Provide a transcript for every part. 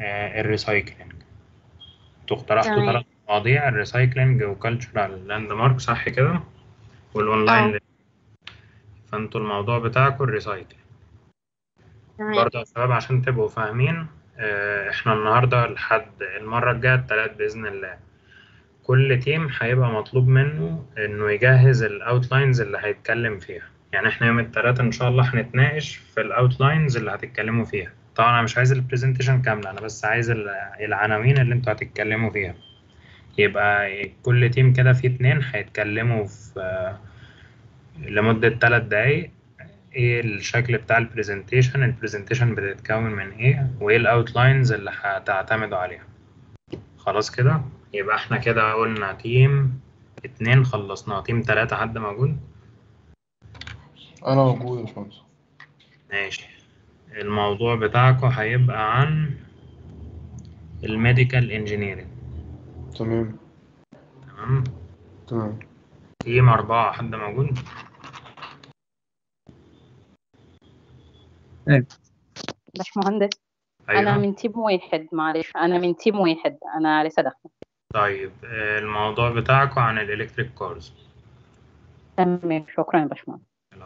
آه، الريسايكلينج انتوا اقترحتوا تمام. ثلاث مواضيع الريسايكلينج وكالتشرال لاند مارك صح كده والاونلاين اه. فانتوا الموضوع بتاعكم الريسايكلينج تمام برضه يا شباب عشان تبقوا فاهمين آه، احنا النهارده لحد المرة الجاية التلات بإذن الله كل تيم هيبقى مطلوب منه انه يجهز الاوتلاينز اللي هيتكلم فيها يعني احنا يوم التلات ان شاء الله هنتناقش في الاوتلاينز اللي هتتكلموا فيها طبعا انا مش عايز البرزنتيشن كاملة انا بس عايز ال- العناوين اللي انتوا هتتكلموا فيها يبقى كل تيم كده فيه اتنين هيتكلموا في آه، لمدة تلات دقايق ايه الشكل بتاع البرزنتيشن البرزنتيشن بتتكون من ايه وايه الاوتلاينز اللي هتعتمدوا عليها خلاص كده يبقى احنا كده قلنا تيم اتنين خلصناه تيم تلاتة حد موجود انا موجود يا باشمهندس ماشي الموضوع بتاعكم هيبقى عن الميديكال انجينيرنج تمام تمام تمام تيم أربعة حد موجود باشمهندس انا أيوه من تيم واحد معلش انا من تيم واحد انا لسه داخله طيب آه، الموضوع بتاعكم عن الإلكتريك كارز تمام شكرا يا باشمهندس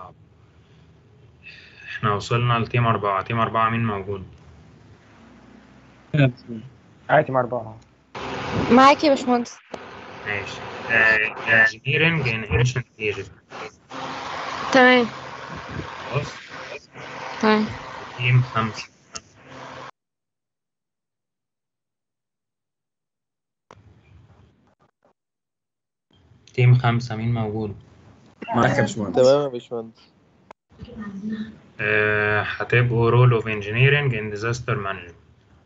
احنا وصلنا لتيم أربعة تيم أربعة مين موجود؟ عادي مع أربعة معاك يا باشمهندس ماشي انجينيرنج ان ancient Egypt تمام خلاص تمام تيم خمسة تيم خمسة مين موجود؟ معاك يا باشمهندس تمام يا باشمهندس آه، هتبقوا رول اوف انجينيرنج ان ديزاستر مانجمنت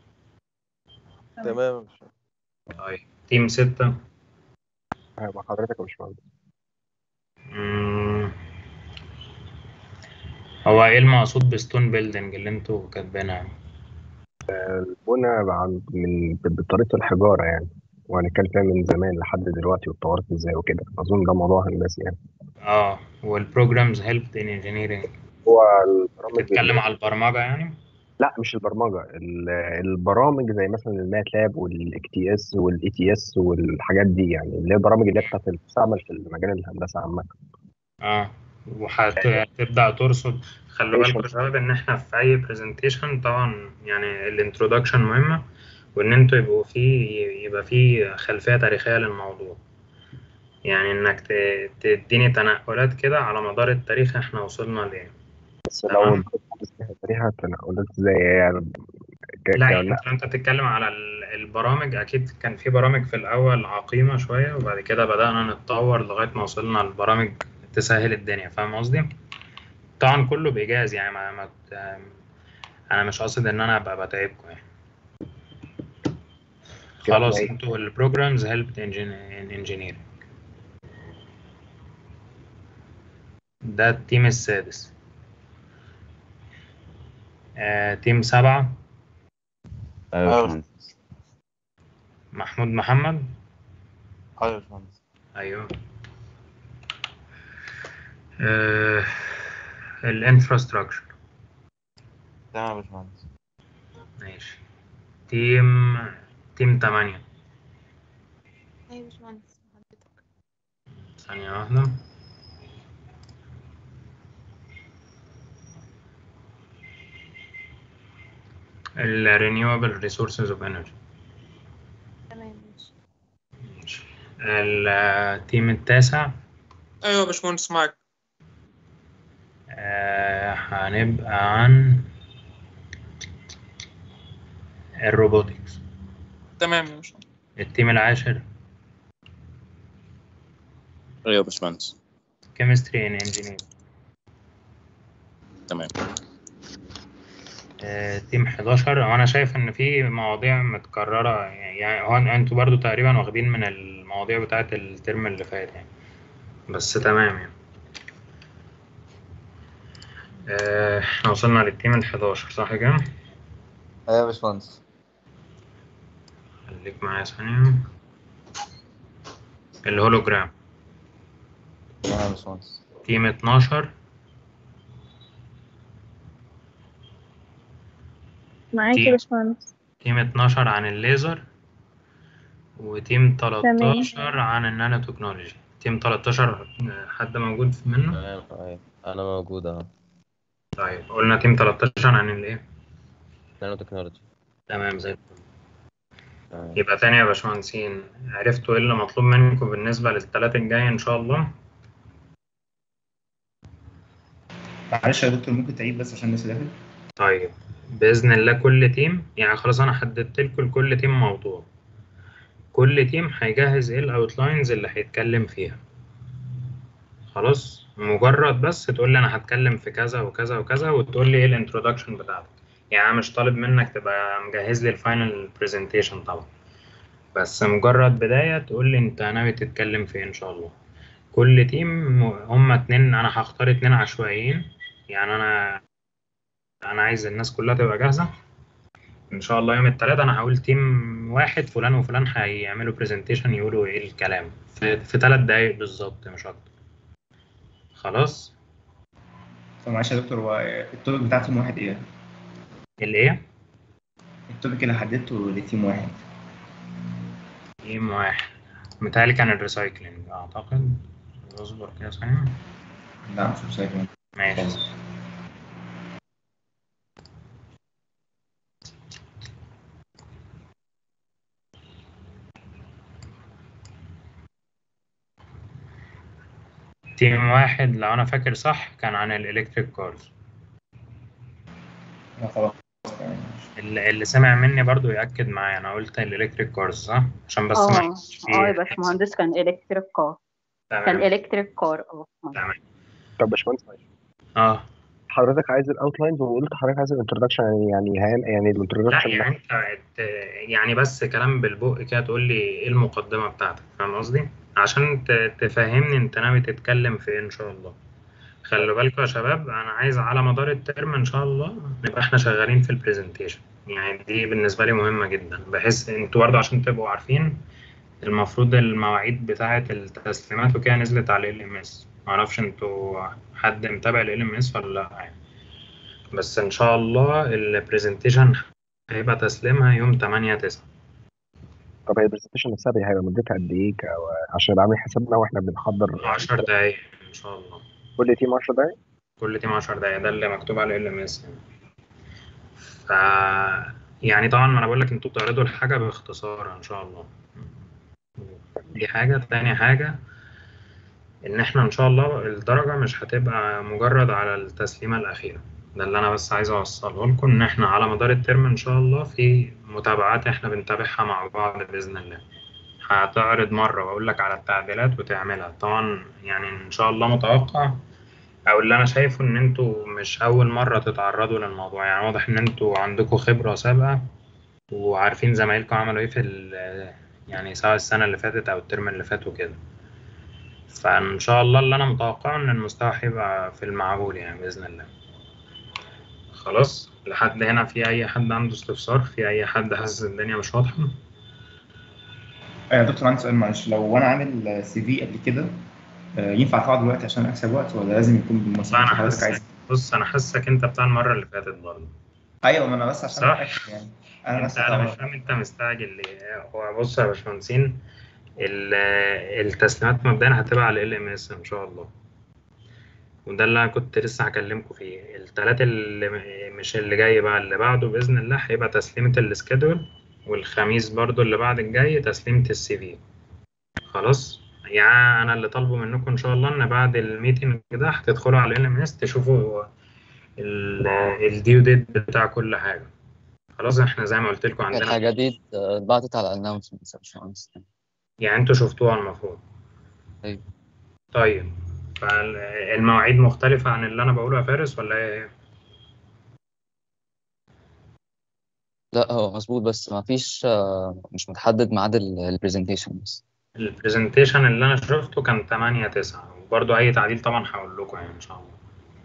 تمام يا باشمهندس طيب تيم ستة هيبقى حضرتك يا باشمهندس مم. هو ايه المقصود بستون بيلدينج اللي انتوا كاتبينها؟ البنى عن من بطريقة الحجارة يعني وهنتكلم فيها من زمان لحد دلوقتي واتطورت ازاي وكده أظن ده موضوع هندسي يعني اه والبروجرامز هيلبد ان انجينيرنج هو البرامج بتتكلم على البرمجة يعني؟ لا مش البرمجة ال- البرامج زي مثلا المات لاب والاك تي اس والاي تي اس والحاجات دي يعني اللي هي البرامج اللي هي بتاعت اللي بتستعمل في مجال الهندسة عامة اه وهتبدأ ترصد خلوا بالكم يا شباب ان احنا في اي برزنتيشن طبعا يعني الانترودكشن مهمة وان انتوا يبقوا في يبقى في خلفية تاريخية للموضوع يعني انك ت- تديني تنقلات كده على مدار التاريخ احنا وصلنا ليه بس لو تاريخها تنقلات زي يعني ك- لا ك- يعني انت انت بتتكلم على ال- البرامج اكيد كان في برامج في الاول عقيمة شوية وبعد كده بدأنا نتطور لغاية ما وصلنا لبرامج تسهل الدنيا فاهم قصدي؟ طبعا كله بإيجاز يعني ما, ما ت- انا مش قاصد ان انا ابقى بتعبكم يعني خلاص انتوا البروجرامز هيلب انجينيرنج ده التيم السادس آه، تيم سبعة ايوه يا باشمهندس محمود محمد ايوه يا باشمهندس ايوه آه الانفراستراكشر تمام يا باشمهندس ماشي تيم تيم تمانية ايوه يا باشمهندس حضرتك ثانية واحدة ال renewable resources of energy تمام ماشي ماشي. التيم التاسع ايوه يا باشمهندس معاك آه، هنبقى عن الروبوتكس تمام يا باشمهندس التيم العاشر ايوه يا باشمهندس chemistry and engineering تمام آه، تيم 11 وانا شايف ان في مواضيع متكرره يعني هو انتوا برضو تقريبا واخدين من المواضيع بتاعت الترم اللي فات يعني بس تمام يعني آه، احنا وصلنا للتيم ال 11 صح كده؟ ايوه يا باشمهندس خليك معايا ثانية الهولوجرام تمام يا باشمهندس تيم 12 معاك تيم. يا باشمهندس تيم 12 عن الليزر وتيم 13 عن النانو تكنولوجي تيم 13 آه، حد موجود منه تمام أيوة أنا موجود أهو طيب قلنا تيم 13 عن الايه نانو تكنولوجي تمام زي الفل تمام يبقى تاني يا باشمهندسين عرفتوا ايه اللي مطلوب منكم بالنسبة للثلاثة الجاية ان شاء الله معلش يا دكتور ممكن تعيد بس عشان الناس داخل طيب بإذن الله كل تيم يعني خلاص أنا حددت لكم لكل تيم موضوع كل تيم هيجهز إيه الأوتلاينز اللي هيتكلم فيها خلاص مجرد بس تقول لي أنا هتكلم في كذا وكذا وكذا وتقول لي إيه الانترودكشن بتاعتك يعني أنا مش طالب منك تبقى مجهز لي الفاينل برزنتيشن طبعا بس مجرد بداية تقول لي أنت ناوي تتكلم في إيه إن شاء الله كل تيم هما اتنين أنا هختار اتنين عشوائيين يعني أنا انا عايز الناس كلها تبقى جاهزه ان شاء الله يوم الثلاثاء انا هقول تيم واحد فلان وفلان هيعملوا برزنتيشن يقولوا ايه الكلام في, في ثلاث دقايق بالظبط مش اكتر خلاص طب معلش يا دكتور هو التوبيك بتاع تيم واحد ايه؟ الايه التوبيك اللي حددته لتيم واحد تيم واحد متهيألي كان الريسايكلينج اعتقد اصبر كده ثانيه لا مش ريسايكلينج ماشي تيم واحد لو انا فاكر صح كان عن الالكتريك كارز لا خلاص تمام اللي اللي سمع مني برضو يأكد معايا انا قلت الالكتريك كارز صح عشان بس ما اه يبقاش فيه اه يا باشمهندس كان الكتريك كار كان تمام الكتريك كار اه تمام طب يا باشمهندس اه حضرتك عايز الاوتلاينز وقلت حضرتك عايز الانترودكشن يعني يعني هي- يعني لا الانترودكشن يعني انت ت- يعني بس كلام بالبق كده تقول لي ايه المقدمة بتاعتك فاهم قصدي عشان ت- تفهمني انت ناوي تتكلم في ايه ان شاء الله خلوا بالكم يا شباب انا عايز على مدار الترم ان شاء الله نبقى احنا شغالين في البرزنتيشن يعني دي بالنسبة لي مهمة جدا بحيث انتوا برضه عشان تبقوا عارفين المفروض المواعيد بتاعة التسليمات وكده نزلت على ال ام اس معرفش انتوا حد متابع ال ام اس ولا لا يعني. بس ان شاء الله البرزنتيشن هيبقى تسليمها يوم 8 9 طب هي البرزنتيشن نفسها دي هيبقى مدتها قد ايه ك- عشان نبقى عاملين حسابنا واحنا بنحضر 10 دقايق ان شاء الله كل تيم 10 دقايق كل تيم 10 دقايق ده اللي مكتوب على ال ام اس ف يعني طبعا ما انا بقول لك انتوا بتعرضوا الحاجه باختصار ان شاء الله دي حاجه تاني حاجه ان احنا ان شاء الله الدرجه مش هتبقى مجرد على التسليمه الاخيره ده اللي انا بس عايز اوصله لكم ان احنا على مدار الترم ان شاء الله في متابعات احنا بنتابعها مع بعض باذن الله هتعرض مره واقول لك على التعديلات وتعملها طبعا يعني ان شاء الله متوقع او اللي انا شايفه ان انتوا مش اول مره تتعرضوا للموضوع يعني واضح ان انتوا عندكم خبره سابقه وعارفين زمايلكم عملوا ايه في ال- يعني سواء السنه اللي فاتت او الترم اللي فات وكده فان شاء الله اللي انا متوقعه ان المستوى هيبقى في المعقول يعني باذن الله خلاص لحد هنا في اي حد عنده استفسار في اي حد حاسس الدنيا مش واضحه يا دكتور عندي سؤال معلش لو انا عامل سي في قبل كده آه، ينفع اطلعه دلوقتي عشان اكسب وقت ولا لازم يكون لا بالمواصفات انا اللي حضرتك حاسك عايزها؟ بص انا حاسك انت بتاع المره اللي فاتت برضه ايوه ما انا بس عشان صح. اتاكد يعني انا انت بس انا مش أتعرف. فاهم انت مستعجل ليه هو بص يا باشمهندسين ال- التسليمات مبدئيا هتبقى على ال ام اس ان شاء الله وده اللي انا كنت لسه هكلمكم فيه التلات اللي م- مش اللي جاي بقى اللي بعده باذن الله هيبقى تسليمه السكيدول والخميس برضو اللي بعد الجاي تسليمه السي في خلاص يعني انا اللي طالبه منكم ان شاء الله ان بعد الميتنج ده هتدخلوا على ال ام اس تشوفوا الديو ديت بتاع كل حاجه خلاص احنا زي ما قلت لكم عندنا الحاجة دي اتبعتت على الانونسمنت يا باشمهندس يعني انتوا شفتوها المفروض أيوة. طيب فالمواعيد مختلفة عن اللي أنا بقوله يا فارس ولا إيه؟ لا هو مظبوط بس ما فيش آه، مش متحدد ميعاد البرزنتيشن بس البرزنتيشن اللي أنا شفته كان 8 9 وبرضه أي تعديل طبعا هقول لكم يعني إن شاء الله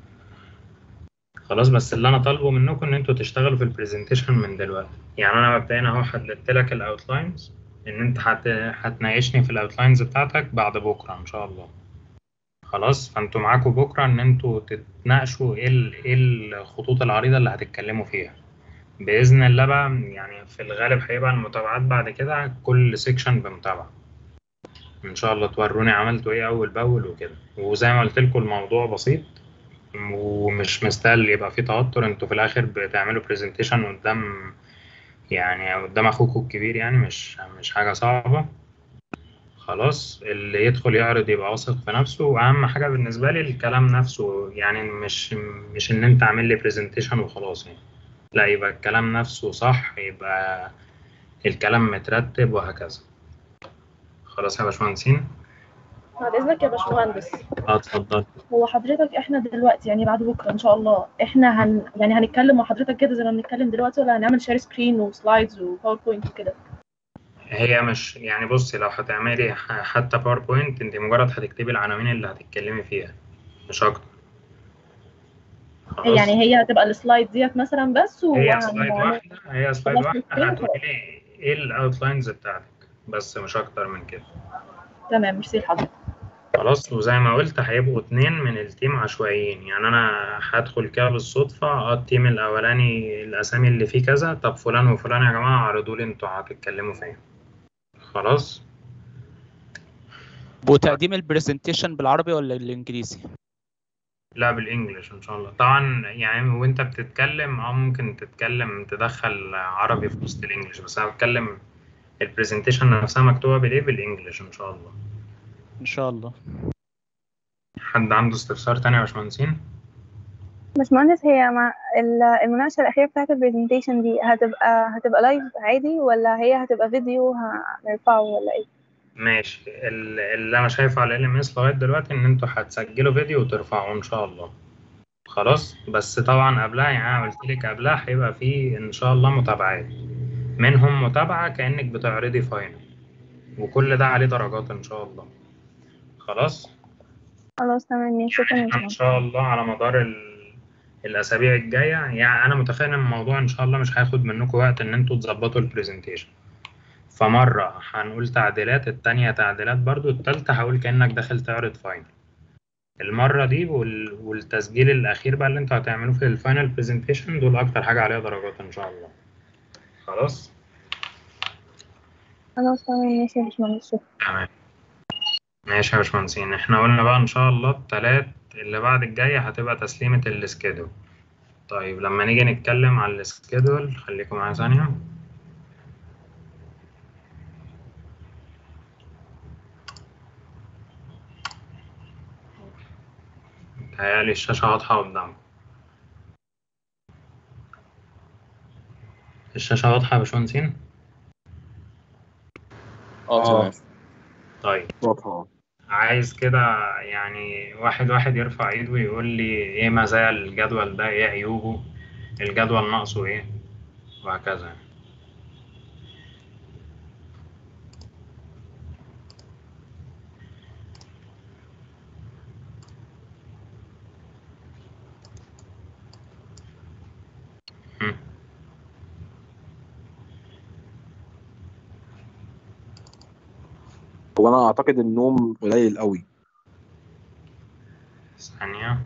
خلاص بس اللي أنا طالبه منكم إن أنتوا تشتغلوا في البرزنتيشن من دلوقتي يعني أنا مبدئيا أهو حددت لك الأوتلاينز إن أنت هت... هتناقشني في الأوتلاينز بتاعتك بعد بكرة إن شاء الله خلاص فانتوا معاكم بكره ان انتوا تتناقشوا ايه ال- ايه الخطوط العريضه اللي هتتكلموا فيها بإذن الله بقى يعني في الغالب هيبقى المتابعات بعد كده كل سيكشن بمتابعة إن شاء الله توروني عملتوا إيه أول بأول وكده وزي ما قلت لكم الموضوع بسيط ومش مستاهل يبقى فيه توتر انتوا في الآخر بتعملوا برزنتيشن قدام يعني قدام أخوكوا الكبير يعني مش مش حاجة صعبة خلاص اللي يدخل يعرض يبقى واثق في نفسه واهم حاجه بالنسبه لي الكلام نفسه يعني مش مش ان انت عامل لي برزنتيشن وخلاص يعني لا يبقى الكلام نفسه صح يبقى الكلام مترتب وهكذا خلاص يا باشمهندسين بعد اذنك يا باشمهندس اه اتفضل هو حضرتك احنا دلوقتي يعني بعد بكره ان شاء الله احنا هن يعني هنتكلم مع حضرتك كده زي ما بنتكلم دلوقتي ولا هنعمل شير سكرين وسلايدز وباوربوينت وكده هي مش يعني بصي لو هتعملي ح- حتى باوربوينت انت مجرد هتكتبي العناوين اللي هتتكلمي فيها مش اكتر خلاص يعني هي هتبقى السلايد ديت مثلا بس هي وهن- سلايد واحده هي سلايد خلاص واحده نتكلم هتقولي لي ايه الاوتلاينز بتاعتك بس مش اكتر من كده تمام ميرسي لحضرتك خلاص وزي ما قلت هيبقوا اتنين من التيم عشوائيين يعني انا هدخل كده بالصدفة اه التيم الاولاني الاسامي اللي فيه كذا طب فلان وفلان يا جماعة عرضوا لي انتوا هتتكلموا فين خلاص وتقديم البرزنتيشن بالعربي ولا الانجليزي لا بالانجلش ان شاء الله طبعا يعني وانت بتتكلم اه ممكن تتكلم تدخل عربي في وسط الانجليش بس انا بتكلم البرزنتيشن نفسها مكتوبة بالايه بالانجلش ان شاء الله ان شاء الله حد عنده استفسار تاني يا باشمهندسين باشمهندس هي مع ال- المناقشة الأخيرة بتاعت البرزنتيشن دي هتبقى هتبقى لايف عادي ولا هي هتبقى فيديو هنرفعه ولا ايه؟ ماشي ال- اللي انا شايفه على ال ام اس لغايه دلوقتي ان انتوا هتسجلوا فيديو وترفعوه ان شاء الله خلاص بس طبعا قبلها يعني انا قلت لك قبلها هيبقى في ان شاء الله متابعات منهم متابعه كانك بتعرضي فاينل وكل ده عليه درجات ان شاء الله خلاص خلاص تمام ماشي شكرا يا احنا ان باشمهندس شاء الله على مدار ال... الاسابيع الجايه يعني انا متخيل ان الموضوع ان شاء الله مش هياخد منكم وقت ان انتوا تظبطوا البرزنتيشن فمرة هنقول تعديلات التانية تعديلات برضو التالتة هقول كأنك داخل تعرض فاينل المرة دي وال... والتسجيل الأخير بقى اللي انتوا هتعملوه في الفاينل برزنتيشن دول أكتر حاجة عليها درجات إن شاء الله خلاص خلاص تمام ماشي يا باشمهندس شكرا تمام ماشي يا باشمهندسين احنا قلنا بقى إن شاء الله التلات اللي بعد الجاية هتبقى تسليمة السكيدول طيب لما نيجي نتكلم على السكيدول خليكم معايا ثانية متهيألي الشاشة واضحة قدامكم الشاشة واضحة يا باشمهندسين؟ اه تمام طيب واضحة عايز كده يعني واحد واحد يرفع ايده ويقول لي ايه مزايا الجدول ده ايه عيوبه الجدول ناقصه ايه وهكذا مم. هو انا اعتقد النوم قليل قوي ثانية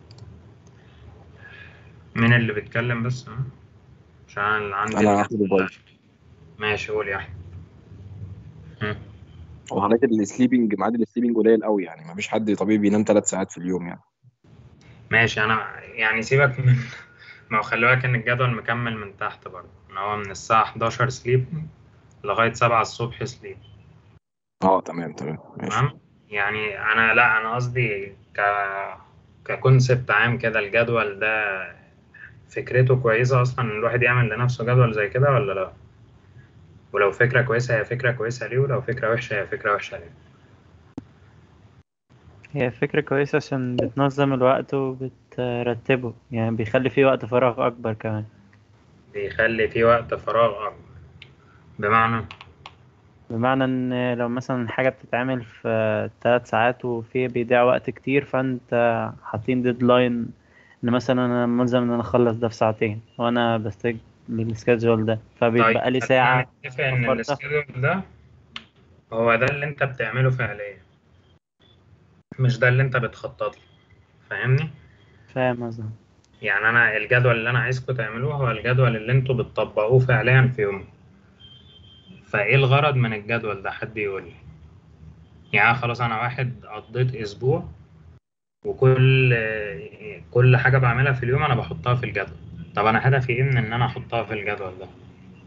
مين اللي بيتكلم بس ها؟ عشان أنا اللي عندي انا ال- احمد البايظ ماشي قول يا أحمد مم. هو حضرتك السليبنج ميعاد السليبنج قليل قوي يعني ما فيش حد طبيعي بينام ثلاث ساعات في اليوم يعني ماشي أنا يعني سيبك من ما هو خلي بالك إن الجدول مكمل من تحت برضه إن هو من الساعة 11 سليب لغاية 7 الصبح سليب اه تمام تمام ماشي تمام يعني انا لا انا قصدي ك ككونسبت عام كده الجدول ده فكرته كويسة اصلا ان الواحد يعمل لنفسه جدول زي كده ولا لا ولو فكرة كويسة هي فكرة كويسة ليه ولو فكرة وحشة هي فكرة وحشة ليه هي فكرة كويسة عشان بتنظم الوقت وبترتبه يعني بيخلي فيه وقت فراغ أكبر كمان بيخلي في وقت فراغ اكبر بمعنى بمعنى إن لو مثلا حاجة بتتعمل في تلات ساعات وفيه بيضيع وقت كتير فأنت حاطين ديدلاين إن مثلا أنا ملزم إن أنا أخلص ده في ساعتين وأنا بستيك بالسكادجول ده فبيتبقى لي خلينا ساعة نتفق ان وفرتها. السكيدول ده هو ده اللي انت بتعمله فعليا مش ده اللي انت بتخطط له فاهمني فاهم قصدي يعني انا الجدول اللي انا عايزكم تعملوه هو الجدول اللي انتوا بتطبقوه فعليا في يوم فايه الغرض من الجدول ده حد يقول لي يعني خلاص انا واحد قضيت اسبوع وكل كل حاجه بعملها في اليوم انا بحطها في الجدول طب انا هدفي ايه من ان انا احطها في الجدول ده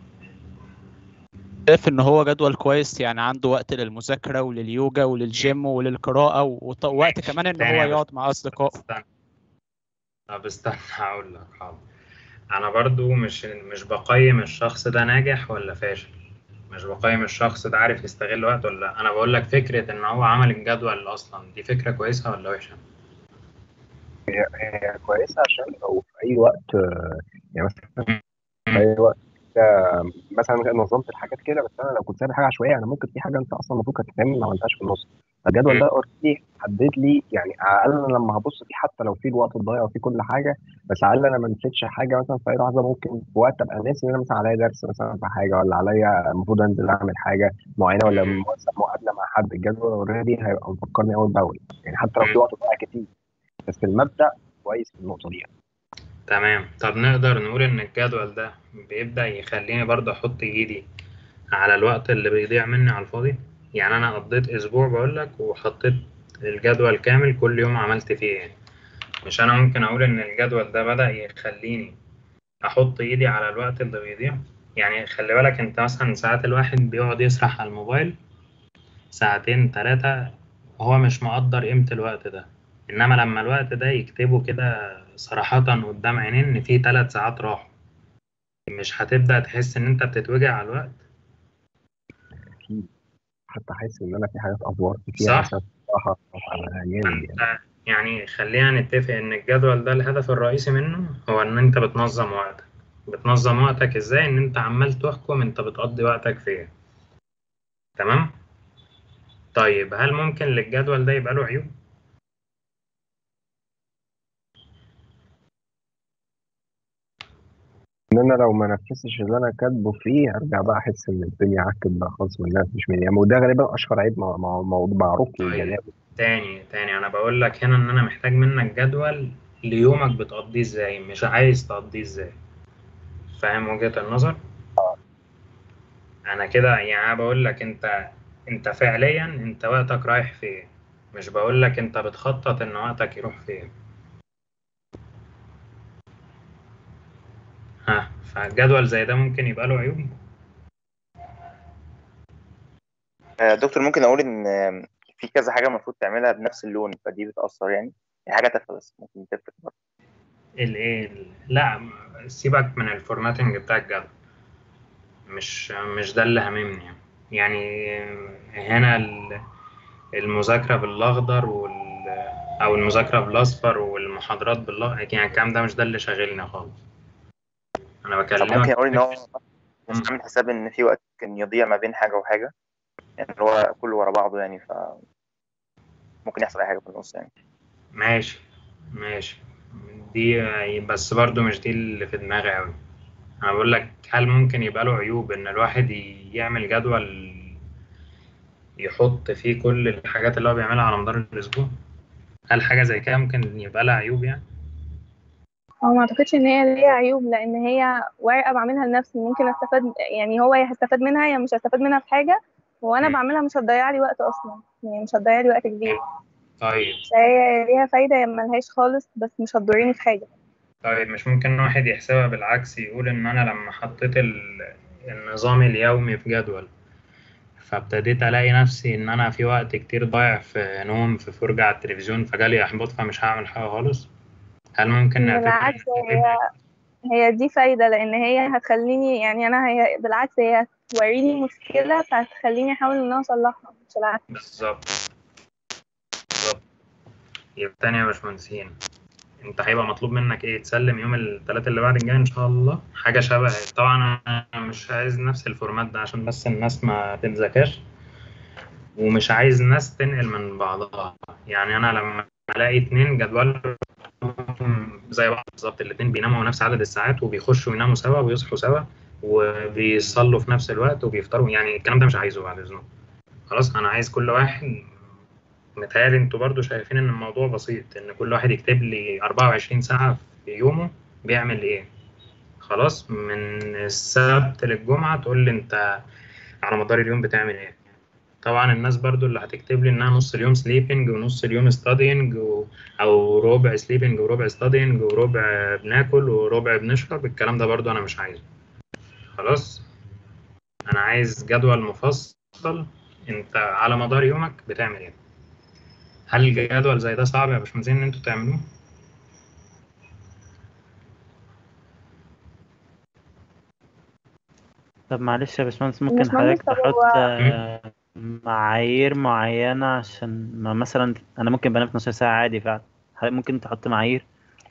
شايف ان هو جدول كويس يعني عنده وقت للمذاكره ولليوجا وللجيم وللقراءه وط- ووقت كمان ان تاني هو يا باشا. يقعد مع اصدقائه استنى طب استنى هقول لك حاضر انا برضو مش مش بقيم الشخص ده ناجح ولا فاشل مش بقيم الشخص ده عارف يستغل وقته ولا لا انا بقول لك فكره ان هو عمل الجدول اصلا دي فكره كويسه ولا وحشه هي هي كويسه عشان لو في اي وقت آه، يعني مثلا في اي وقت كده مثلا نظمت الحاجات كده بس انا لو كنت سايب حاجه عشوائيه انا ممكن في حاجه انت اصلا المفروض كانت تتعمل ما عملتهاش في النص فالجدول ده اوريدي حدد لي يعني على الاقل أنا لما هبص فيه حتى لو في الوقت الضايع وفي كل حاجه بس على الاقل انا ما نسيتش حاجه مثلا في اي لحظه ممكن في وقت ابقى ناسي ان انا مثلا عليا درس مثلا في حاجه ولا عليا المفروض انزل اعمل حاجه معينه ولا مثلا مقابله مع حد الجدول اوريدي هيبقى مفكرني اول باول يعني حتى لو في وقت ضايع كتير بس المبدا كويس في النقطه دي يعني. تمام طب نقدر نقول ان الجدول ده بيبدا يخليني برضه احط ايدي على الوقت اللي بيضيع مني على الفاضي يعني انا قضيت اسبوع بقول لك وحطيت الجدول كامل كل يوم عملت فيه ايه مش انا ممكن اقول ان الجدول ده بدأ يخليني احط ايدي على الوقت اللي بيضيع يعني خلي بالك انت مثلا ساعات الواحد بيقعد يسرح على الموبايل ساعتين ثلاثة هو مش مقدر قيمة الوقت ده انما لما الوقت ده يكتبه كده صراحة قدام عينين ان في ثلاث ساعات راحوا مش هتبدأ تحس ان انت بتتوجع على الوقت اكيد حتى احس ان انا في حاجات افورت فيها صح. مثلا بصراحه جامد يعني انت يعني خلينا نتفق ان الجدول ده الهدف الرئيسي منه هو ان انت بتنظم وقتك بتنظم وقتك ازاي ان انت عمال تحكم انت بتقضي وقتك في ايه تمام طيب هل ممكن للجدول ده يبقى له عيوب ان انا لو ما نفذتش اللي انا كاتبه فيه هرجع بقى احس ان الدنيا عكت بقى خالص والناس مش من وده غالبا اشهر عيب مع- مع- مع- معروف للجميع تاني تاني انا بقول لك هنا ان انا محتاج منك جدول ليومك بتقضيه ازاي مش عايز تقضيه ازاي فاهم وجهة النظر انا كده يعني أنا بقول لك انت انت فعليا انت وقتك رايح فين مش بقول لك انت بتخطط ان وقتك يروح فين ها فالجدول زي ده ممكن يبقى له عيوب آه، دكتور ممكن اقول ان آه، في كذا حاجه المفروض تعملها بنفس اللون فدي بتاثر يعني هي حاجه تافهه بس ممكن تفرق برضه الايه ال- لا سيبك من الفورماتنج بتاع الجدول مش مش ده اللي هاممني يعني هنا ال- المذاكرة بالأخضر وال أو المذاكرة بالأصفر والمحاضرات بالأخضر يعني الكلام ده مش ده اللي شاغلني خالص أنا طب ممكن بكلمك اقول ان هو مش عامل حساب ان في وقت كان يضيع ما بين حاجه وحاجه يعني اللي هو كله ورا بعضه يعني ف ممكن يحصل اي حاجه في النص يعني ماشي ماشي دي بس برضو مش دي اللي في دماغي أوي أنا بقول لك هل ممكن يبقى له عيوب إن الواحد ي- يعمل جدول يحط فيه كل الحاجات اللي هو بيعملها على مدار الأسبوع هل حاجة زي كده ممكن يبقى لها عيوب يعني؟ هو ما اعتقدش ان هي ليها عيوب لان هي ورقه بعملها لنفسي ممكن استفاد يعني هو يا هستفاد منها يا مش هستفاد منها في حاجه وانا بعملها مش هتضيع لي وقت اصلا يعني مش هتضيع لي وقت كبير طيب فهي ليها فايده يا ملهاش خالص بس مش هتضرني في حاجه طيب مش ممكن واحد يحسبها بالعكس يقول إن أنا لما حطيت ال- النظام اليومي في جدول فابتديت ألاقي نفسي إن أنا في وقت كتير ضايع في نوم في فرجة على التلفزيون فجالي إحباط فمش هعمل حاجة خالص هل ممكن نعتبر بالعكس هي هي دي فايده لان هي هتخليني يعني انا هي بالعكس هي هتوريني مشكله فهتخليني احاول ان انا اصلحها مش العكس بالظبط بالظبط يبقى تاني يا باشمهندسين انت هيبقى مطلوب منك ايه تسلم يوم الثلاث اللي بعد الجاي ان شاء الله حاجه شبه طبعا انا مش عايز نفس الفورمات ده عشان بس الناس ما تتذكاش ومش عايز الناس تنقل من بعضها يعني انا لما الاقي اتنين جدولهم زي بعض بالظبط الاتنين بيناموا نفس عدد الساعات وبيخشوا يناموا سوا ويصحوا سوا وبيصلوا في نفس الوقت وبيفطروا يعني الكلام ده مش عايزه بعد اذنك خلاص انا عايز كل واحد متهيألي انتوا برضو شايفين ان الموضوع بسيط ان كل واحد يكتب لي 24 ساعة في يومه بيعمل ايه خلاص من السبت للجمعة تقول لي انت على مدار اليوم بتعمل ايه طبعا الناس برضو اللي هتكتب لي انها نص اليوم سليبنج ونص اليوم ستادينج و... او ربع سليبنج وربع ستادينج وربع بناكل وربع بنشرب الكلام ده برضو انا مش عايزه خلاص انا عايز جدول مفصل انت على مدار يومك بتعمل ايه هل الجدول زي ده صعب يا باشمهندسين ان انتوا تعملوه طب معلش يا باشمهندس ممكن باشمهندس، حضرتك طب تحط هو- آه، معايير معينة عشان ما مثلا أنا ممكن بنام 12 ساعة عادي فعلا حضرتك ممكن تحط معايير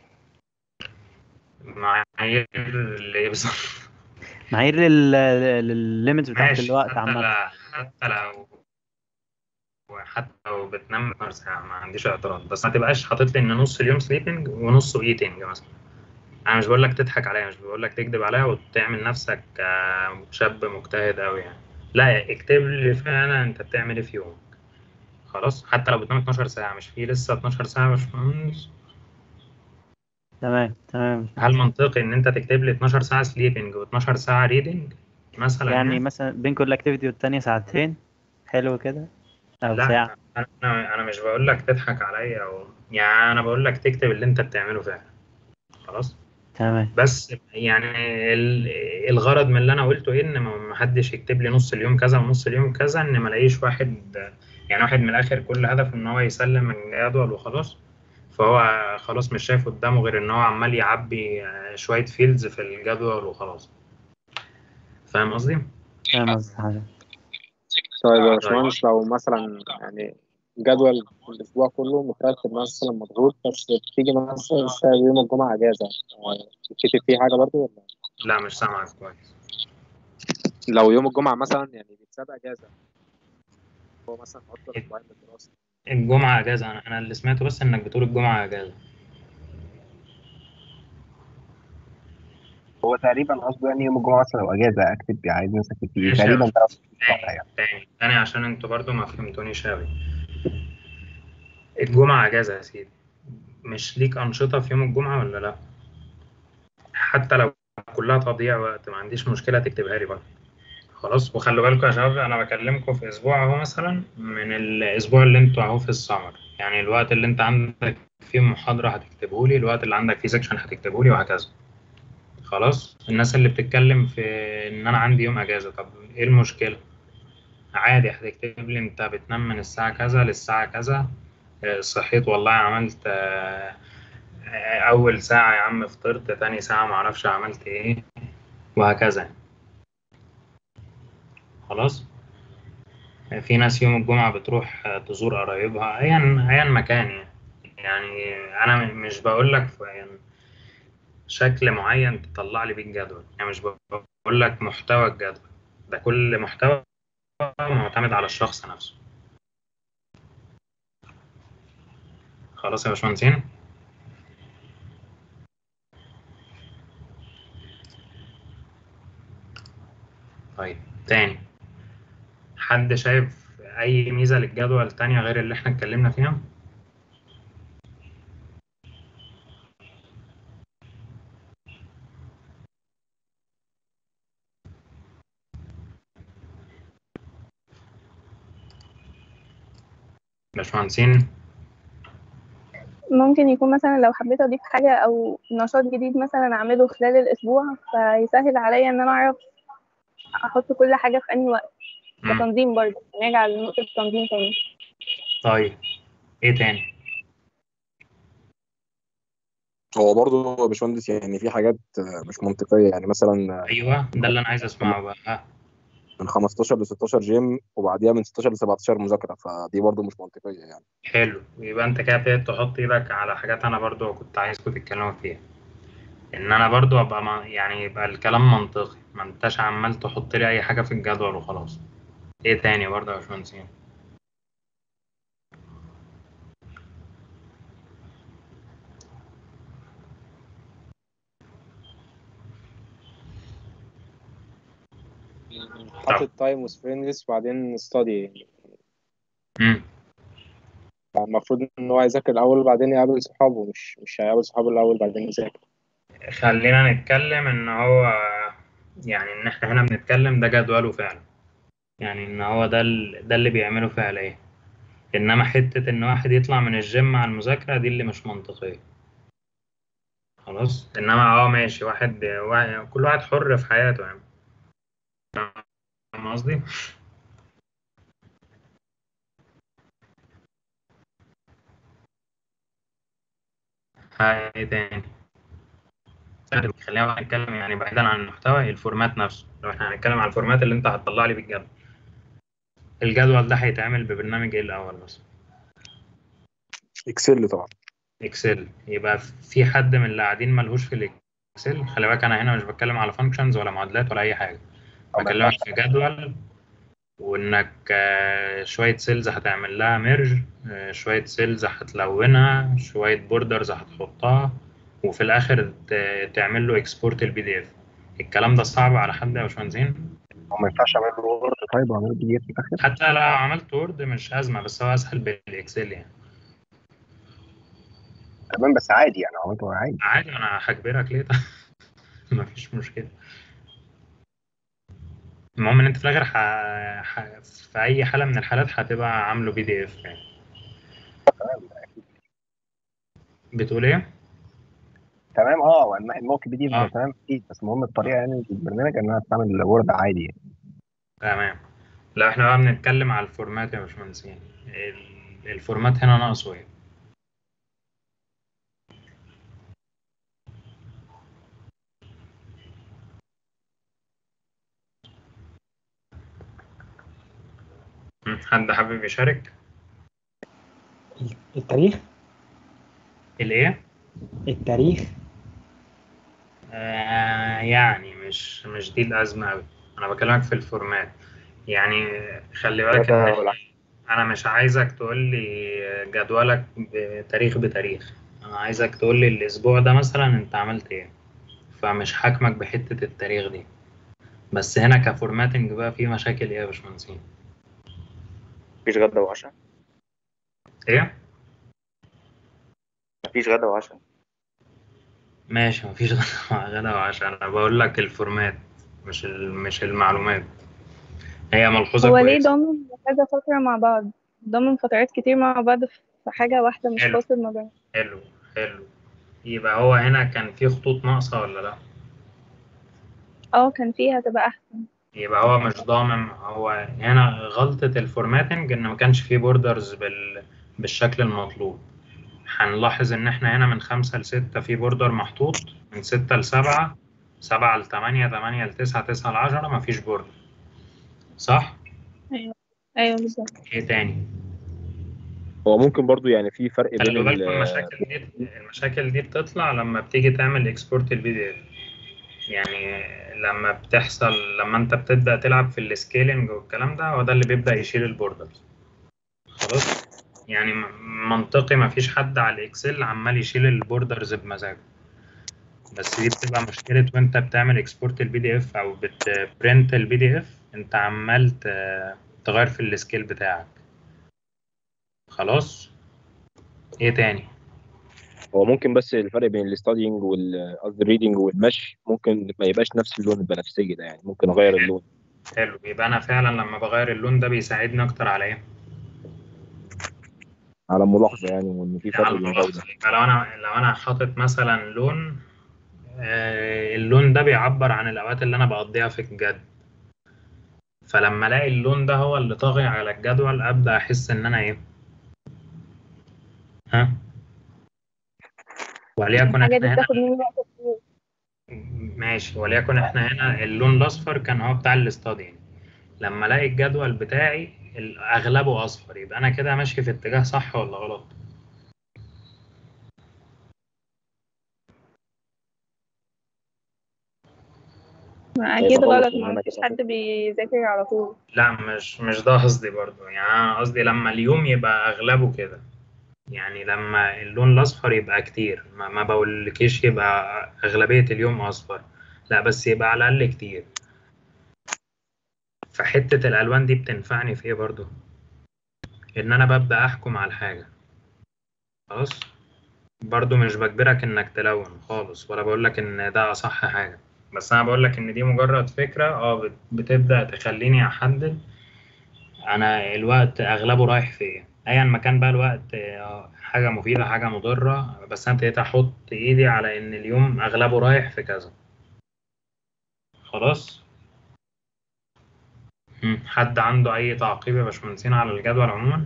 معايير اللي بالظبط معايير لل للليميت بتاعت ماشي الوقت حتى عامة لا حتى لو حتى لو بتنام 12 ساعة ما عنديش اعتراض بس ما تبقاش حاطط لي ان نص اليوم سليبنج ونصه ايتنج مثلا انا مش بقول لك تضحك عليا مش بقول لك تكذب عليا وتعمل نفسك آه، شاب مجتهد قوي يعني لا اكتب لي فعلا انت بتعمل ايه في يومك خلاص حتى لو بتنام 12 ساعة مش في لسه 12 ساعة يا باشمهندس تمام تمام هل منطقي ان انت تكتب لي 12 ساعة سليبنج و12 ساعة ريدنج مثلا يعني مثلا بين كل اكتيفيتي والتانية ساعتين حلو كده أو لا ساعة انا انا مش بقول لك تضحك عليا او يعني انا بقول لك تكتب اللي انت بتعمله فعلا خلاص تمام بس يعني ال- الغرض من اللي انا قلته ايه ان ما ما حدش يكتب لي نص اليوم كذا ونص اليوم كذا ان ما الاقيش واحد يعني واحد من الاخر كل هدفه ان هو يسلم الجدول وخلاص فهو خلاص مش شايف قدامه غير ان هو عمال يعبي آه، شوية فيلدز في الجدول وخلاص فاهم قصدي؟ فاهم قصدي حضرتك طيب يا باشمهندس لو مثلا يعني جدول الأسبوع كله مترتب مثلا مضغوط بس بتيجي مثلا يوم الجمعة أجازة آه، بتكتب فيه حاجة برضه ولا لا مش سامعك كويس لو يوم الجمعة مثلا يعني بيتساب أجازة هو مثلا عطل أسبوعين من الدراسة الجمعة اجازة انا انا اللي سمعته بس انك بتقول الجمعة اجازة هو تقريبا قصده يعني يوم الجمعة مثلا لو أجازة أكتب عايز مثلا أكتب فيه ماشي. تقريبا ده تاني تاني تاني عشان انتوا برضو ما فهمتونيش أوي الجمعة اجازة يا سيدي مش ليك أنشطة في يوم الجمعة ولا لا حتى لو كلها تضييع وقت ما عنديش مشكلة تكتبها لي برضه خلاص وخلوا بالكم يا شباب انا بكلمكم في اسبوع اهو مثلا من الاسبوع اللي انتوا اهو في السمر يعني الوقت اللي انت عندك فيه محاضرة هتكتبه لي الوقت اللي عندك فيه سكشن هتكتبه لي وهكذا خلاص الناس اللي بتتكلم في ان انا عندي يوم اجازة طب ايه المشكلة عادي هتكتب لي انت بتنام من الساعة كذا للساعة كذا آه، صحيت والله عملت آه، آه، اول ساعة يا عم فطرت تاني ساعة معرفش عملت ايه وهكذا خلاص في ناس يوم الجمعة بتروح آه، تزور قرايبها أيا أيا مكان يعني يعني أنا م- مش بقول لك في- يعني شكل معين تطلع لي بيه الجدول يعني مش بقول لك محتوى الجدول ده كل محتوى معتمد على الشخص نفسه خلاص يا باشمهندسين طيب تاني حد شايف أي ميزة للجدول تانية غير اللي احنا اتكلمنا فيها؟ باشمهندسين ممكن يكون مثلا لو حبيت اضيف حاجة او نشاط جديد مثلا اعمله خلال الاسبوع فيسهل عليا ان انا اعرف احط كل حاجة في انهي وقت مم. كتنظيم برضه نرجع لنقطة التنظيم تاني طيب ايه تاني؟ هو برضه يا باشمهندس يعني في حاجات آه، مش منطقية يعني مثلا ايوه ده اللي انا عايز اسمعه بقى ها. من 15 ل 16 جيم وبعديها من 16 ل 17 مذاكرة فدي برضه مش منطقية يعني حلو يبقى انت كده ابتديت تحط ايدك على حاجات انا برضو كنت عايزكم تتكلموا فيها ان انا برضو ابقى ما يعني يبقى الكلام منطقي ما انتش عمال تحط لي اي حاجه في الجدول وخلاص ايه تاني برضو يا باشمهندسين حاطط تايم وسبرينجز وبعدين ستادي امم المفروض ان هو يذاكر الاول وبعدين يقابل صحابه مش مش هيقابل صحابه الاول بعدين يذاكر خلينا نتكلم ان هو يعني ان احنا هنا بنتكلم ده جدوله فعلا يعني ان هو ده ال- ده اللي بيعمله فعليا انما حتة ان واحد يطلع من الجيم مع المذاكرة دي اللي مش منطقية خلاص انما اه ماشي واحد, واحد كل واحد حر في حياته يعني فاهم قصدي؟ ها، ايه تاني خلينا بقى نتكلم يعني بعيدا عن المحتوى الفورمات نفسه لو احنا هنتكلم على الفورمات اللي انت هتطلع لي بالجدول الجدول ده هيتعمل ببرنامج ايه الاول مثلا اكسل طبعا اكسل يبقى في حد من اللي قاعدين ملهوش في الاكسل خلي بالك انا هنا مش بتكلم على فانكشنز ولا معادلات ولا اي حاجه بكلمك في جدول وانك آه، شويه سيلز هتعمل لها ميرج شويه سيلز هتلونها شويه بوردرز هتحطها وفي الاخر ت- تعمل له اكسبورت البي دي اف الكلام ده صعب على حد يا باشمهندسين هو ما ينفعش اعمل له وورد طيب واعمل بي دي اف في الاخر حتى لو عملت وورد مش ازمه بس هو اسهل بالاكسل يعني تمام بس عادي يعني عملته عادي عادي انا هجبرك ليه طيب؟ مفيش مشكله المهم ان انت في الاخر ح... ح... في اي حاله من الحالات هتبقى عامله بي دي اف يعني بتقول ايه؟ تمام اه الموقع بي دي آه. اف تمام اكيد بس المهم الطريقه يعني في البرنامج انها تعمل وورد عادي يعني. تمام لا احنا بقى بنتكلم على الفورمات يا باشمهندسين ال- الفورمات هنا ناقصه ايه؟ م، حد حابب يشارك؟ التاريخ الايه؟ التاريخ آه يعني مش مش دي الأزمة أوي أنا بكلمك في الفورمات يعني خلي بالك إن أنا مش عايزك تقول لي جدولك بتاريخ بتاريخ أنا عايزك تقول لي الأسبوع ده مثلا أنت عملت إيه فمش حاكمك بحتة التاريخ دي بس هنا كفورماتنج بقى في مشاكل إيه يا باشمهندسين؟ مفيش غدا وعشاء إيه؟ مفيش غدا وعشاء ماشي مفيش غدا غدا وعشاء أنا بقول لك الفورمات مش ال- مش المعلومات هي ملحوظة هو ليه كويسة ضامن كذا فترة مع بعض ضامن فترات كتير مع بعض في حاجة واحدة مش حلو. فاصل ما بينهم حلو حلو يبقى هو هنا كان في خطوط ناقصة ولا لأ؟ اه كان فيها تبقى أحسن يبقى هو مش ضامن هو هنا غلطة الفورماتنج إن ما كانش فيه بوردرز بال... بالشكل المطلوب هنلاحظ إن إحنا هنا من خمسة لستة في بوردر محطوط من ستة لسبعة سبعة لتمانية تمانية لتسعة تسعة لعشرة مفيش بوردر صح؟ أيوه أيوه بالظبط إيه تاني؟ هو ممكن برضو يعني في فرق بين خلي بالكم ال- المشاكل دي المشاكل دي بتطلع لما بتيجي تعمل اكسبورت البي دي اف يعني لما بتحصل لما انت بتبدا تلعب في السكيلنج والكلام ده هو ده اللي بيبدا يشيل البوردرز خلاص يعني م- منطقي ما فيش حد على الاكسل عمال يشيل البوردرز بمزاجه بس دي بتبقى مشكله وانت بتعمل اكسبورت البي دي اف او بتبرنت البي دي اف انت عمال ت- تغير في السكيل بتاعك خلاص ايه تاني هو ممكن بس الفرق بين الاستادينج وال قصدي الريدنج والمشي ممكن ما يبقاش نفس اللون البنفسجي ده يعني ممكن اغير اللون حلو يبقى انا فعلا لما بغير اللون ده بيساعدني اكتر على ايه على ملاحظه يعني وان في فرق على بين ده الملاحظه وده يبقى لو انا لو انا حاطط مثلا لون آه، اللون ده بيعبر عن الاوقات اللي انا بقضيها في الجد فلما الاقي اللون ده هو اللي طاغي على الجدول ابدا احس ان انا ايه ها وليكن الحاجة دي احنا هنا بتاخد مني وقت كتير ماشي وليكن احنا هنا اللون الاصفر كان هو بتاع الاستادي لما الاقي الجدول بتاعي ال- اغلبه اصفر يبقى انا كده ماشي في اتجاه صح ولا غلط ما أكيد غلط غلط إن ما أنا فيش كده حد بيذاكر على طول لا مش مش ده قصدي برضو يعني انا قصدي لما اليوم يبقى اغلبه كده يعني لما اللون الاصفر يبقى كتير ما, ما بقولكيش يبقى اغلبية اليوم اصفر لا بس يبقى على الاقل كتير فحتة الالوان دي بتنفعني في ايه برضو ان انا ببدأ احكم على الحاجة خلاص برضو مش بجبرك انك تلون خالص ولا بقولك ان ده اصح حاجة بس انا بقولك ان دي مجرد فكرة اه بت- بتبدأ تخليني احدد انا الوقت اغلبه رايح في ايه ايا ما كان بقى الوقت آه، حاجة مفيدة حاجة مضرة بس انا ابتديت احط ايدي على ان اليوم اغلبه رايح في كذا خلاص مم. حد عنده اي تعقيب يا باشمهندسين على الجدول عموما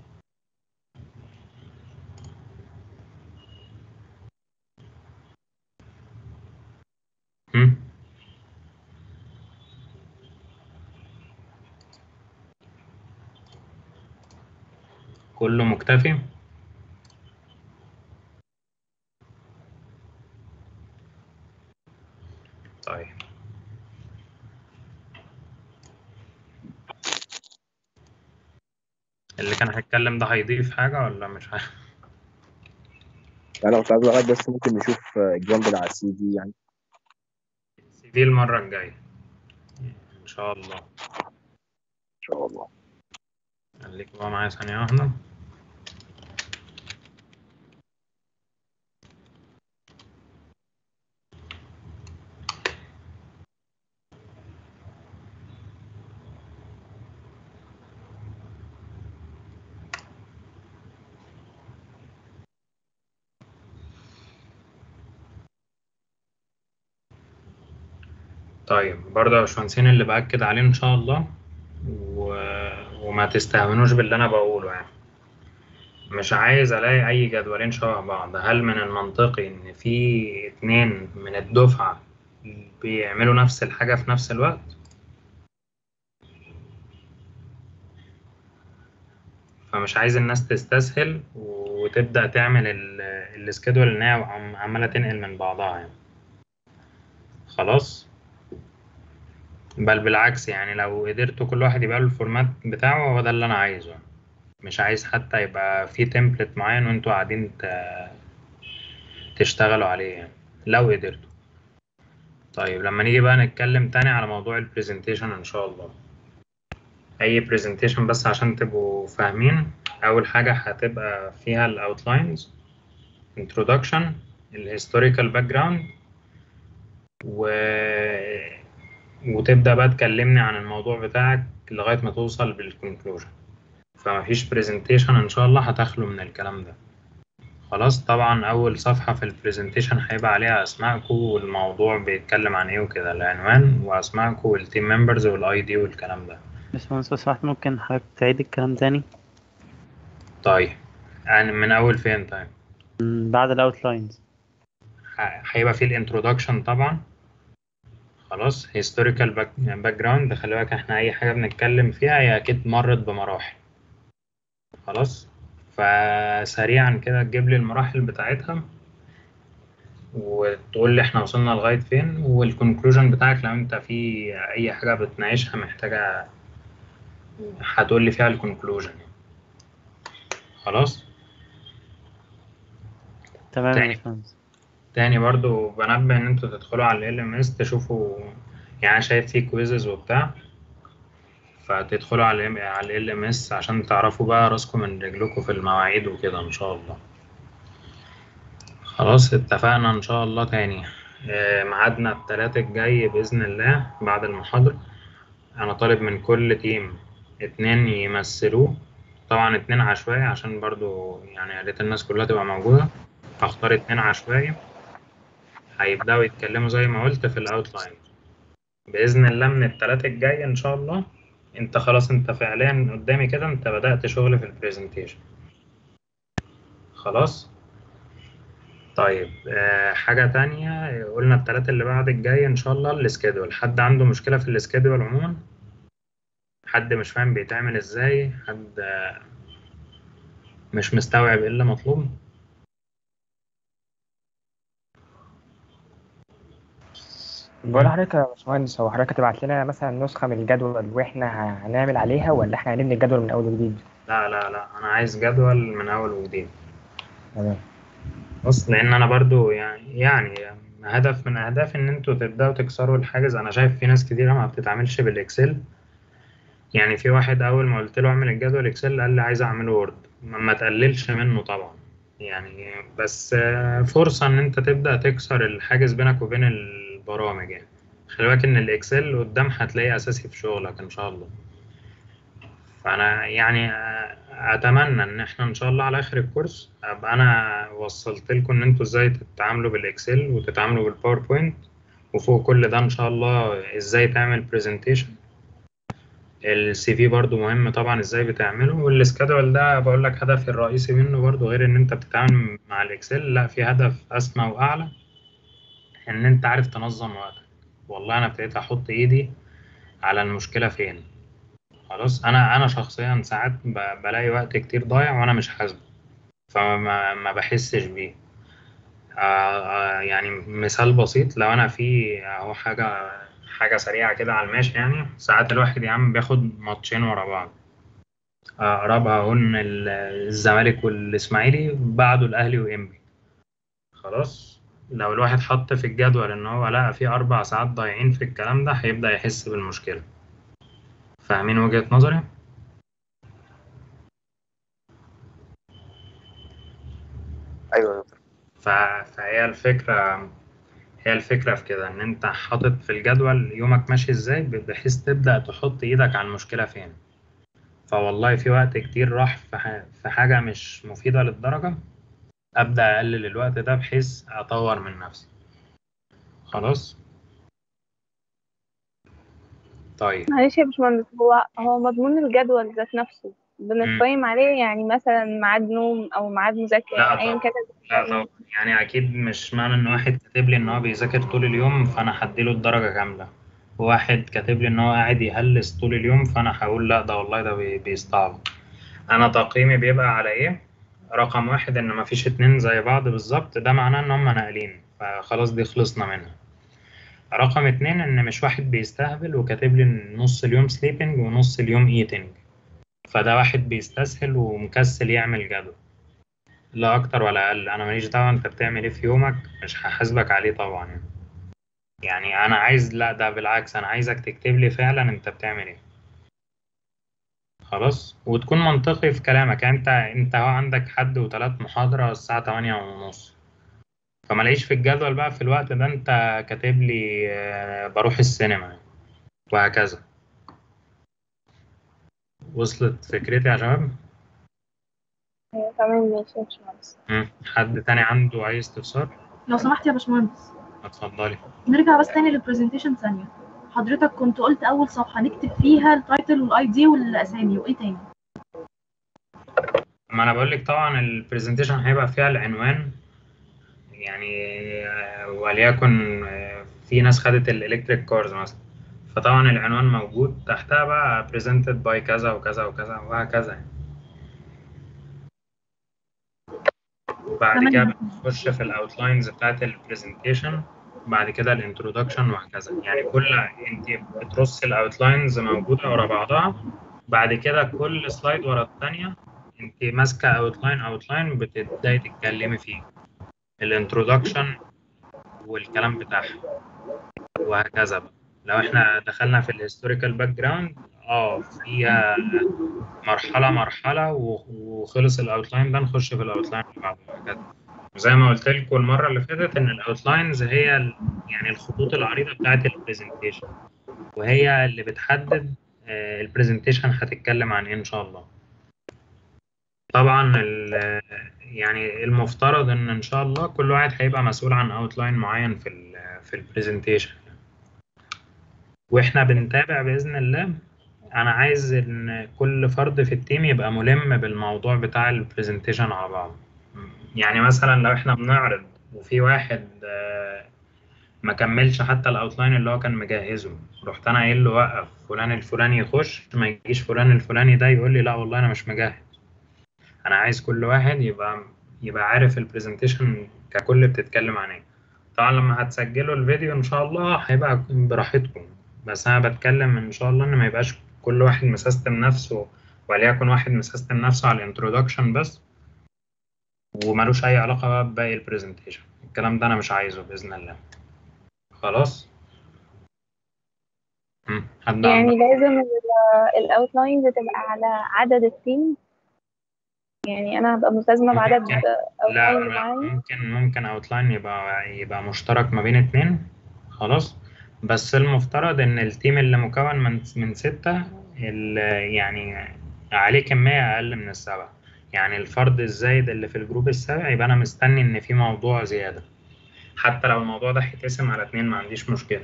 مم. كله مكتفي طيب اللي كان هيتكلم ده هيضيف حاجة ولا مش هي... انا كنت عايز لغايه بس ممكن نشوف اكزامبل على السي في يعني سي في المرة الجاية إن شاء الله ان شاء الله خليك بقى معايا ثانية واحدة طيب برضه يا باشمهندسين اللي بأكد عليه إن شاء الله و... وما تستهونوش باللي أنا بقوله يعني مش عايز ألاقي أي جدولين شبه بعض هل من المنطقي إن في اتنين من الدفعة بيعملوا نفس الحاجة في نفس الوقت فمش عايز الناس تستسهل وتبدأ تعمل ال- السكيدول إن هي عم- عمالة تنقل من بعضها يعني خلاص بل بالعكس يعني لو قدرتوا كل واحد يبقى له الفورمات بتاعه هو ده اللي انا عايزه مش عايز حتى يبقى في تمبلت معين وانتوا قاعدين ت- تشتغلوا عليه يعني لو قدرتوا طيب لما نيجي بقى نتكلم تاني على موضوع البرزنتيشن ان شاء الله اي برزنتيشن بس عشان تبقوا فاهمين اول حاجة هتبقى فيها الاوتلاينز introduction الهيستوريكال باك جراوند و وتبدأ بقى تكلمني عن الموضوع بتاعك لغاية ما توصل بالكونكلوجن فمفيش برزنتيشن إن شاء الله هتخلو من الكلام ده خلاص طبعا أول صفحة في البرزنتيشن هيبقى عليها أسماءكم والموضوع بيتكلم عن إيه وكده العنوان وأسماءكم والتيم ممبرز والأي دي والكلام ده باشمهندس لو سمحت ممكن حضرتك تعيد الكلام تاني طيب يعني من أول فين طيب م، بعد الاوتلاينز ه- هيبقى فيه الانترودكشن طبعا خلاص هيستوريكال باك جراوند خلي بالك احنا اي حاجه بنتكلم فيها هي اكيد مرت بمراحل خلاص فسريعا كده تجيب لي المراحل بتاعتها وتقول لي احنا وصلنا لغايه فين والكونكلوجن بتاعك لو انت في اي حاجه بتناقشها محتاجه هتقول لي فيها الكونكلوجن خلاص تمام يا تاني. باشمهندس تاني برضو بنبه ان انتوا تدخلوا على ال ام اس تشوفوا يعني أنا شايف فيه كويزز وبتاع فتدخلوا على ال على ال ام اس عشان تعرفوا بقى راسكم من رجلكم في المواعيد وكده ان شاء الله خلاص اتفقنا ان شاء الله تاني آه، ميعادنا التلات الجاي باذن الله بعد المحاضرة انا طالب من كل تيم اتنين يمثلوه طبعا اتنين عشوائي عشان برضو يعني يا ريت الناس كلها تبقى موجودة هختار اتنين عشوائي هيبدأوا يتكلموا زي ما قلت في الأوتلاين بإذن الله من التلاتة الجاي إن شاء الله أنت خلاص أنت فعليا قدامي كده أنت بدأت شغل في البرزنتيشن خلاص طيب آه حاجة تانية قلنا التلاتة اللي بعد الجاي إن شاء الله السكيدول حد عنده مشكلة في السكيدول عموما حد مش فاهم بيتعمل إزاي حد آه مش مستوعب إيه اللي مطلوب بقول لحضرتك يا باشمهندس هو حضرتك هتبعت لنا مثلا نسخة من الجدول واحنا هنعمل عليها ولا احنا هنبني الجدول من أول وجديد؟ لا لا لا أنا عايز جدول من أول وجديد تمام بص لان انا برضو يعني يعني هدف من اهدافي ان انتوا تبداوا تكسروا الحاجز انا شايف في ناس كتير ما بتتعاملش بالاكسل يعني في واحد اول ما قلت له اعمل الجدول اكسل قال لي عايز اعمله وورد ما ما تقللش منه طبعا يعني بس آه، فرصة إن أنت تبدأ تكسر الحاجز بينك وبين البرامج يعني خلي بالك إن الإكسل قدام هتلاقيه أساسي في شغلك إن شاء الله فأنا يعني آه، أتمنى إن إحنا إن شاء الله على آخر الكورس أبقى أنا وصلت لكم إن أنتوا إزاي تتعاملوا بالإكسل وتتعاملوا بالباوربوينت وفوق كل ده إن شاء الله إزاي تعمل برزنتيشن السي في برضو مهم طبعا ازاي بتعمله والسكادول ده بقول لك هدفي الرئيسي منه برضو غير ان انت بتتعامل مع الاكسل لا في هدف اسمى واعلى ان انت عارف تنظم وقتك والله انا ابتديت احط ايدي على المشكله فين خلاص انا انا شخصيا ساعات ب- بلاقي وقت كتير ضايع وانا مش حاسبه فما ما بحسش بيه آه، آه، يعني مثال بسيط لو انا في اهو حاجه حاجه سريعه كده على الماشي يعني ساعات الواحد يا عم بياخد ماتشين ورا بعض اقربها هن ال- الزمالك والاسماعيلي بعده الاهلي وانبي خلاص لو الواحد حط في الجدول ان هو لقى في اربع ساعات ضايعين في الكلام ده هيبدا يحس بالمشكله فاهمين وجهه نظري ايوه يا دكتور ف... فهي الفكره هي الفكره في كده ان انت حاطط في الجدول يومك ماشي ازاي بحيث تبدا تحط ايدك على المشكله فين فوالله في وقت كتير راح في ح- في حاجة مش مفيدة للدرجة أبدأ أقلل الوقت ده بحيث أطور من نفسي خلاص طيب معلش يا باشمهندس هو هو مضمون الجدول ذات نفسه بنقيم عليه يعني مثلا ميعاد نوم او ميعاد مذاكرة لا ايا طبعا كان لا طبعا يعني أكيد مش معنى إن واحد كاتب لي إن هو بيذاكر طول اليوم فأنا هديله الدرجة كاملة واحد كاتب لي إن هو قاعد يهلس طول اليوم فأنا هقول لا ده والله ده بي- بيستعبط أنا تقييمي بيبقى على إيه؟ رقم واحد إن مفيش اتنين زي بعض بالظبط ده معناه إن هما ناقلين فخلاص دي خلصنا منها رقم اتنين إن مش واحد بيستهبل وكاتب لي إن نص اليوم سليبنج ونص اليوم ايتنج فده واحد بيستسهل ومكسل يعمل جدول لا أكتر ولا أقل أنا ماليش دعوة أنت بتعمل إيه في يومك مش هحاسبك عليه طبعا يعني يعني أنا عايز لا ده بالعكس أنا عايزك تكتب لي فعلا أنت بتعمل إيه خلاص وتكون منطقي في كلامك يعني أنت أنت هو عندك حد وتلات محاضرة الساعة تمانية ونص فملاقيش في الجدول بقى في الوقت ده أنت كاتب لي آه، بروح السينما وهكذا وصلت فكرتي يا شباب؟ ايوه تمام ماشي يا باشمهندس مم. حد تاني عنده أي استفسار؟ لو سمحت يا باشمهندس اتفضلي نرجع بس تاني للبرزنتيشن ثانية حضرتك كنت قلت أول صفحة نكتب فيها التايتل والاي دي والأسامي وإيه تاني؟ ما انا بقول لك طبعا البرزنتيشن هيبقى فيها العنوان يعني آه، وليكن آه، في ناس خدت الالكتريك كارز مثلا فطبعا العنوان موجود تحتها بقى presented by كذا وكذا وكذا وهكذا يعني. بعد تمام. كده بنخش في الاوتلاينز بتاعت البرزنتيشن بعد كده الانترودكشن وهكذا يعني كل انت بترص الاوتلاينز موجوده ورا بعضها بعد كده كل سلايد ورا الثانيه انت ماسكه اوتلاين اوتلاين بتبداي تتكلمي فيه الانترودكشن والكلام بتاعها وهكذا بقى لو احنا دخلنا في الهيستوريكال باك جراوند اه فيها مرحله مرحله و- وخلص الاوتلاين ده نخش في الاوتلاين اللي بعده وهكذا زي ما قلت لكم المره اللي فاتت ان الاوتلاينز هي ال- يعني الخطوط العريضه بتاعت البرزنتيشن وهي اللي بتحدد البرزنتيشن هتتكلم عن ايه ان شاء الله طبعا ال- يعني المفترض ان ان شاء الله كل واحد هيبقى مسؤول عن اوتلاين معين في ال في البرزنتيشن واحنا بنتابع باذن الله انا عايز ان كل فرد في التيم يبقى ملم بالموضوع بتاع البرزنتيشن على بعض يعني مثلا لو احنا بنعرض وفي واحد آه، ما كملش حتى الاوتلاين اللي هو كان مجهزه رحت انا قايل له وقف فلان الفلاني يخش ما يجيش فلان الفلاني ده يقول لي لا والله انا مش مجهز انا عايز كل واحد يبقى يبقى عارف البرزنتيشن ككل بتتكلم عن ايه طبعا لما هتسجلوا الفيديو ان شاء الله هيبقى براحتكم بس انا بتكلم ان شاء الله ان ما يبقاش كل واحد مسيستم نفسه وليكن واحد مسيستم نفسه على الانترودكشن بس وملوش اي علاقه بقى بباقي البرزنتيشن الكلام ده انا مش عايزه باذن الله خلاص مم. حد عنده يعني لازم الاوتلاينز تبقى على عدد التيم يعني انا هبقى ملتزمه بعدد ممكن او لا اللي لا معايا ممكن ممكن اوتلاين يبقى يبقى مشترك ما بين اتنين خلاص بس المفترض ان التيم اللي مكون من من ستة ال- يعني عليه كمية اقل من السبعة يعني الفرد الزايد اللي في الجروب السابع يبقى انا مستني ان في موضوع زيادة حتى لو الموضوع ده هيتقسم على اتنين ما عنديش مشكلة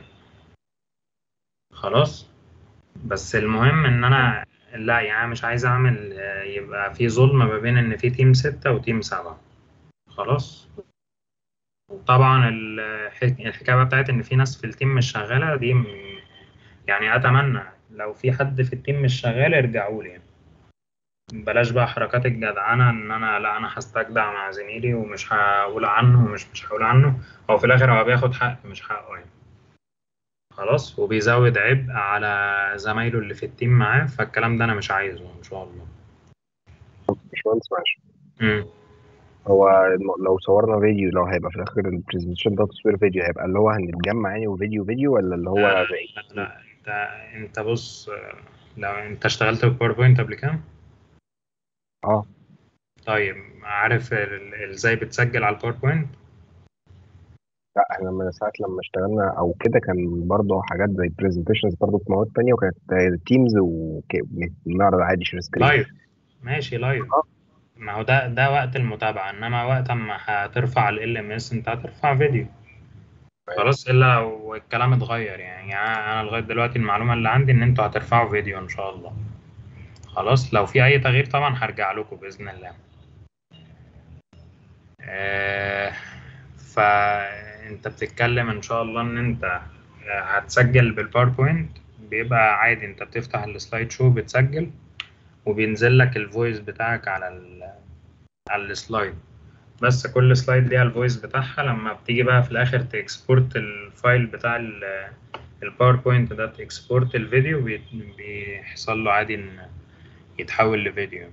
خلاص بس المهم ان انا لا يعني مش عايز اعمل آه، يبقى في ظلم ما بين ان في تيم ستة وتيم سبعة خلاص طبعا الح- الحكايه بقى بتاعت ان في ناس في التيم مش شغاله دي م- يعني اتمنى لو في حد في التيم مش شغال ارجعوا لي بلاش بقى حركات الجدعنه ان انا لا انا هستجدع مع زميلي ومش هقول عنه ومش مش هقول عنه هو في الاخر هو بياخد حق مش حقه يعني خلاص وبيزود عبء على زمايله اللي في التيم معاه فالكلام ده انا مش عايزه ان شاء الله باشمهندس معلش امم هو الم- لو صورنا فيديو لو هيبقى في الاخر البرزنتيشن ده تصوير فيديو هيبقى اللي هو هنتجمع يعني وفيديو فيديو ولا اللي هو لا زي لا لا انت انت بص آه، لو انت اشتغلت بالباوربوينت قبل كده اه طيب عارف ال- ازاي بتسجل على الباوربوينت لا احنا من ساعة لما اشتغلنا او كده كان برضه حاجات زي برزنتيشنز برضه في مواد تانية وكانت تيمز وبنعرض عادي شير سكرين لايف ماشي لايف ما هو ده ده وقت المتابعة انما وقت اما هترفع ال ام اس انت هترفع فيديو خلاص الا لو الكلام اتغير يعني, يعني انا لغاية دلوقتي المعلومة اللي عندي ان انتوا هترفعوا فيديو ان شاء الله خلاص لو في اي تغيير طبعا هرجع لكم باذن الله آه فانت بتتكلم ان شاء الله ان انت آه، هتسجل بالباوربوينت بيبقى عادي انت بتفتح السلايد شو بتسجل وبينزل لك الفويس بتاعك على ال على السلايد بس كل سلايد ليها الفويس بتاعها لما بتيجي بقى في الاخر تكسبورت الفايل بتاع ال- الباوربوينت ده تكسبورت الفيديو بي- بيحصل له عادي ان يتحول لفيديو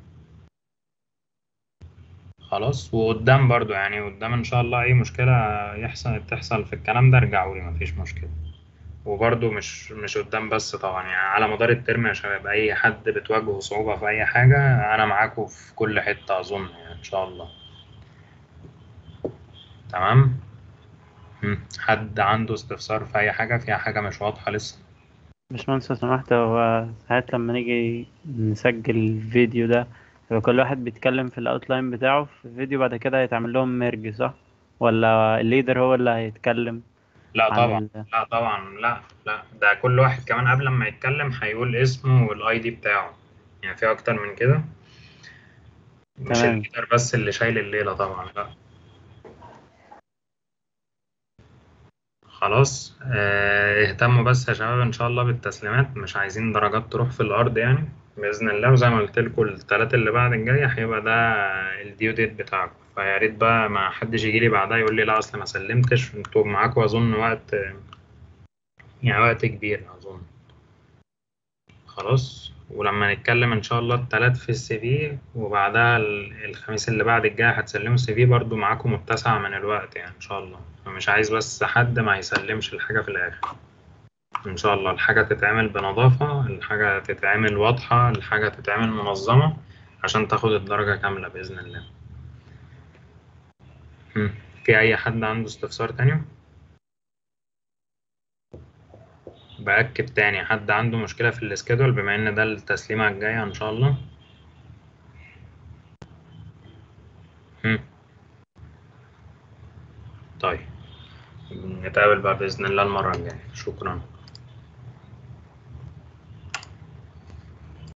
خلاص وقدام برضو يعني قدام ان شاء الله اي مشكلة يحصل تحصل في الكلام ده ارجعوا لي مفيش مشكلة وبرضو مش مش قدام بس طبعا يعني على مدار الترم يا شباب اي حد بتواجهه صعوبة في اي حاجة انا معاكم في كل حتة اظن يعني ان شاء الله تمام مم. حد عنده استفسار في اي حاجة فيها حاجة مش واضحة لسه باشمهندس لو سمحت هو ساعات لما نيجي نسجل الفيديو ده يبقى كل واحد بيتكلم في الاوتلاين بتاعه في الفيديو بعد كده هيتعمل لهم ميرج صح؟ ولا الليدر هو اللي هيتكلم لا عن طبعا ال- لا طبعا لا لا ده كل واحد كمان قبل ما يتكلم هيقول اسمه والاي دي بتاعه يعني في اكتر من كده مش تمام. الليدر بس اللي شايل الليلة طبعا لا خلاص اه اهتموا بس يا شباب ان شاء الله بالتسليمات مش عايزين درجات تروح في الارض يعني باذن الله وزي ما قلت لكم الثلاث اللي بعد الجاي هيبقى ده الديو ديت بتاعكم فيا ريت بقى ما حدش يجي لي بعدها يقول لي لا اصل ما سلمتش انتوا معاكم اظن وقت يعني وقت كبير اظن خلاص ولما نتكلم ان شاء الله التلات في السي في وبعدها ال- الخميس اللي بعد الجاي هتسلموا السي في برضو معاكم متسع من الوقت يعني ان شاء الله فمش عايز بس حد ما يسلمش الحاجة في الاخر ان شاء الله الحاجة تتعمل بنظافة الحاجة تتعمل واضحة الحاجة تتعمل منظمة عشان تاخد الدرجة كاملة بإذن الله هم. في أي حد عنده استفسار تاني؟ بأكد تاني حد عنده مشكلة في السكيدول بما إن ده التسليمة الجاية إن شاء الله هم. طيب نتقابل بقى بإذن الله المرة الجاية شكرا